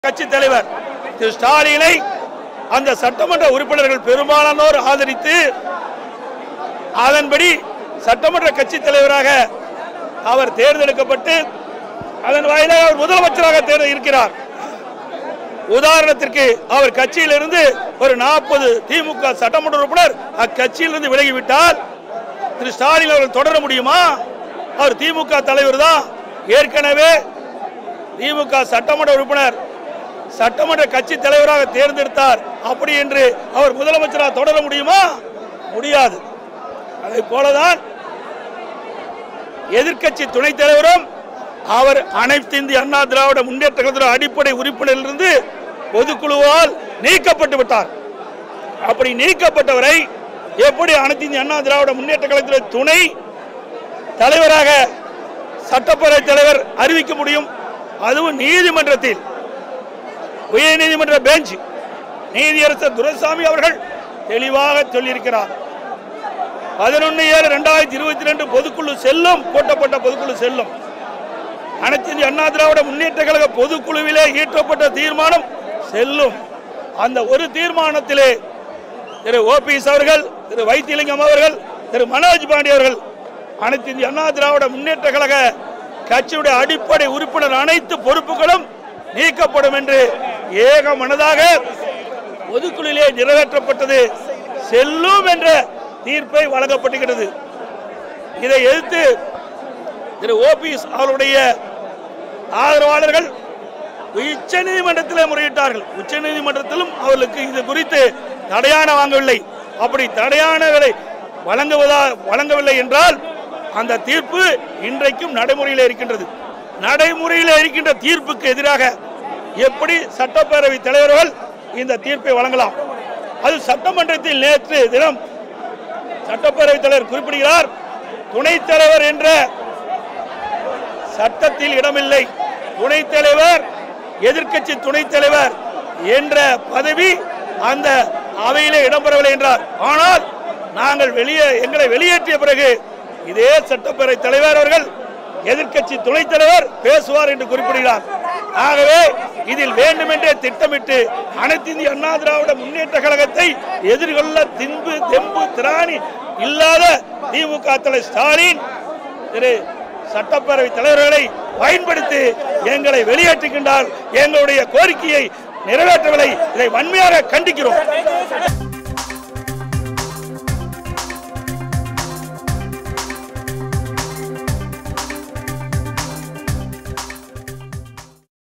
கட்சி தலைவர் திரு ஸ்டாலினை அந்த சட்டமன்ற உறுப்பினர்கள் பெரும்பாலானோர் ஆதரித்து அதன்படி சட்டமன்ற கட்சி தலைவராக அவர் தேர்ந்தெடுக்கப்பட்டு அதன் வாயிலாக அவர் முதலமைச்சராக தேர்ந்து இருக்கிறார் உதாரணத்திற்கு அவர் கட்சியிலிருந்து ஒரு நாற்பது திமுக சட்டமன்ற உறுப்பினர் அக்கட்சியிலிருந்து விலகிவிட்டால் திரு ஸ்டாலின் அவர்கள் தொடர முடியுமா அவர் திமுக தலைவர் தான் ஏற்கனவே திமுக சட்டமன்ற உறுப்பினர் சட்டமன்ற கட்சி தலைவராக தேர்ந்தெடுத்தார் அப்படி என்று அவர் முதலமைச்சராக தொடர முடியுமா முடியாது அதை போலதான் எதிர்க்கட்சி துணைத் தலைவரும் அவர் அனைத்து இந்திய அண்ணா திராவிட முன்னேற்ற கழகத்தின் அடிப்படை உறுப்பினரிலிருந்து பொதுக்குழுவால் நீக்கப்பட்டு விட்டார் அப்படி நீக்கப்பட்டவரை எப்படி அனைத்து இந்திய அண்ணா திராவிட முன்னேற்ற கழகத்தின் துணை தலைவராக சட்டப்பேரவை தலைவர் அறிவிக்க முடியும் அதுவும் நீதிமன்றத்தில் உயர் நீதிமன்ற பெஞ்ச் நீதியரசர் துரைசாமி அவர்கள் தெளிவாக சொல்லியிருக்கிறார் பதினொன்று ஏழு ரெண்டாயிரத்தி இருபத்தி ரெண்டு பொதுக்குழு செல்லும் கூட்டப்பட்ட பொதுக்குழு செல்லும் அனைத்து இந்திய அண்ணா திராவிட முன்னேற்ற கழக பொதுக்குழுவிலே ஈற்றப்பட்ட தீர்மானம் செல்லும் அந்த ஒரு தீர்மானத்திலே திரு ஓபிஎஸ் அவர்கள் திரு வைத்திலிங்கம் அவர்கள் திரு மனோஜ் பாண்டி அவர்கள் அனைத்து இந்திய அண்ணா திராவிட முன்னேற்ற கழக கட்சியுடைய அடிப்படை உறுப்பினர் அனைத்து பொறுப்புகளும் நீக்கப்படும் என்று ஏக மனதாக பொதுக்குழுவிலே நிறைவேற்றப்பட்டது செல்லும் என்ற தீர்ப்பை வழங்கப்பட்டுகிறது இதை எதிர்த்து திரு ஓபிஎஸ் அவருடைய ஆதரவாளர்கள் உச்ச நீதிமன்றத்தில் முறையிட்டார்கள் உச்ச நீதிமன்றத்திலும் அவர்களுக்கு இது குறித்து தடையான வாங்கவில்லை அப்படி தடையானவரை வழங்குவதா வழங்கவில்லை என்றால் அந்த தீர்ப்பு இன்றைக்கும் நடைமுறையில் இருக்கின்றது நடைமுறையில் இருக்கின்ற தீர்ப்புக்கு எதிராக எப்படி சட்டப்பேரவை தலைவர்கள் இந்த தீர்ப்பை வழங்கலாம் அது சட்டமன்றத்தில் நேற்று தினம் சட்டப்பேரவை தலைவர் குறிப்பிடுகிறார் துணைத் தலைவர் என்ற சட்டத்தில் இடமில்லை துணைத் தலைவர் எதிர்க்கட்சி துணைத் தலைவர் என்ற பதவி அந்த அவையிலே இடம்பெறவில்லை என்றார் ஆனால் நாங்கள் வெளியே எங்களை வெளியேற்றிய பிறகு இதே சட்டப்பேரவை தலைவர் அவர்கள் எதிர்க்கட்சி துணைத் தலைவர் பேசுவார் என்று குறிப்பிடுகிறார் ஆகவே இதில் வேண்டுமென்றே திட்டமிட்டு அனைத்து இந்திய அண்ணா திராவிட முன்னேற்ற கழகத்தை எதிர்கொள்ள தின்பு தெம்பு திராணி இல்லாத திமுக தலைவர் ஸ்டாலின் திரு சட்டப்பேரவை தலைவர்களை பயன்படுத்தி எங்களை வெளியேற்றுகின்றால் எங்களுடைய கோரிக்கையை நிறைவேற்றவில்லை இதை வன்மையாக கண்டிக்கிறோம்